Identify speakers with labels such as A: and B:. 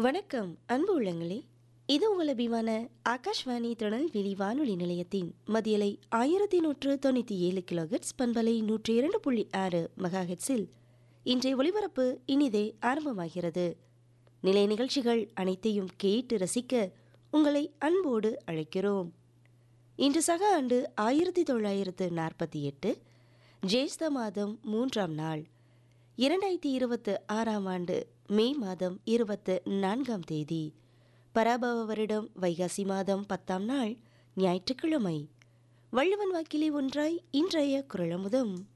A: வணக்கம் அன்பு உள்ளங்களே இது உங்கள் அபிமான ஆகாஷ்வாணி திருநெல்வேலி வானொலி நிலையத்தின் மதியலை ஆயிரத்தி நூற்று தொண்ணூற்றி ஏழு கிலோஹெட்ஸ் பண்பலை நூற்றி இரண்டு புள்ளி ஆறு மெகாஹெட்ஸில் இன்றைய ஒளிபரப்பு இனிதே ஆரம்பமாகிறது நிலை நிகழ்ச்சிகள் அனைத்தையும் கேட்டு ரசிக்க உங்களை அன்போடு அழைக்கிறோம் இன்று சக ஆண்டு ஆயிரத்தி தொள்ளாயிரத்து நாற்பத்தி எட்டு ஜேஷ்ட மாதம் மூன்றாம் நாள் இரண்டாயிரத்தி இருபத்து ஆறாம் ஆண்டு மே மாதம் இருபத்து நான்காம் தேதி பராபவ வருடம் வைகாசி மாதம் பத்தாம் நாள் ஞாயிற்றுக்கிழமை வள்ளுவன் வாக்கிலே ஒன்றாய் இன்றைய குரலமுதம்